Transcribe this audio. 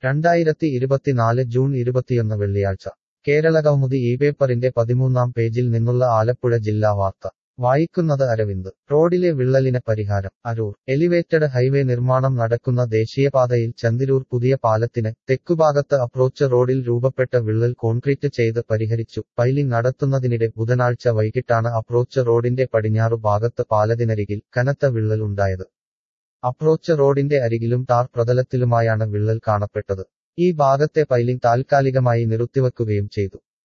രണ്ടായിരത്തി ഇരുപത്തിനാല് ജൂൺ ഇരുപത്തിയൊന്ന് വെള്ളിയാഴ്ച കേരള കൗമുദി ഈ പേപ്പറിന്റെ പതിമൂന്നാം പേജിൽ നിന്നുള്ള ആലപ്പുഴ ജില്ലാ വാർത്ത വായിക്കുന്നത് അരവിന്ദ് റോഡിലെ വിള്ളലിന് പരിഹാരം അരൂർ എലിവേറ്റഡ് ഹൈവേ നിർമ്മാണം നടക്കുന്ന ദേശീയപാതയിൽ ചന്ദിരൂർ പുതിയ പാലത്തിന് തെക്കുഭാഗത്ത് അപ്രോച്ച് റോഡിൽ രൂപപ്പെട്ട വിള്ളൽ കോൺക്രീറ്റ് ചെയ്ത് പരിഹരിച്ചു പൈലിംഗ് നടത്തുന്നതിനിടെ ബുധനാഴ്ച വൈകിട്ടാണ് അപ്രോച്ച് റോഡിന്റെ പടിഞ്ഞാറു ഭാഗത്ത് പാലത്തിനരികിൽ കനത്ത വിള്ളൽ ഉണ്ടായത് അപ്രോച്ച് റോഡിന്റെ അരികിലും ടാർ പ്രതലത്തിലുമായാണ് വിള്ളൽ കാണപ്പെട്ടത് ഈ ഭാഗത്തെ പൈലിംഗ് താൽക്കാലികമായി നിർത്തിവെക്കുകയും ചെയ്തു